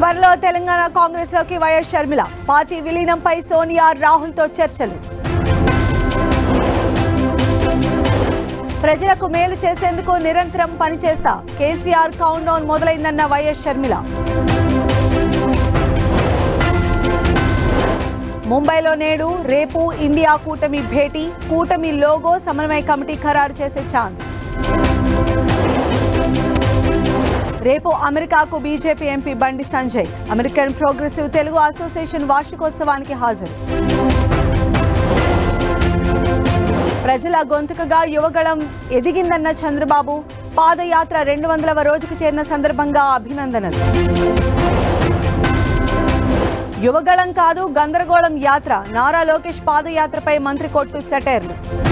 త్వరలో తెలంగాణ కాంగ్రెస్ లోకి వైఎస్ షర్మిల పార్టీ విలీనంపై సోనియా రాహుల్ తో చర్చలు ప్రజలకు మేలు చేసేందుకు నిరంతరం పనిచేస్తా కేసీఆర్ కౌంట్ డౌన్ మొదలైందన్న వైఎస్ షర్మిల ముంబైలో నేడు రేపు ఇండియా కూటమి భేటీ కూటమి లోగో సమన్వయ కమిటీ ఖరారు చేసే ఛాన్స్ రేపు అమెరికాకు BJP MP Bandi Sanjay American progressive Telugu association వార్షికోత్సవానికి హాజరు ప్రజల గొంతుకగా యువగళం ఎదిగిందన్న చంద్రబాబు పాదయాత్ర రెండు వందలవ రోజుకు చేరిన సందర్భంగా అభినందనలు యువగళం కాదు గందరగోళం యాత్ర నారా లోకేష్ పాదయాత్రపై మంత్రి కొట్టు సెటైర్లు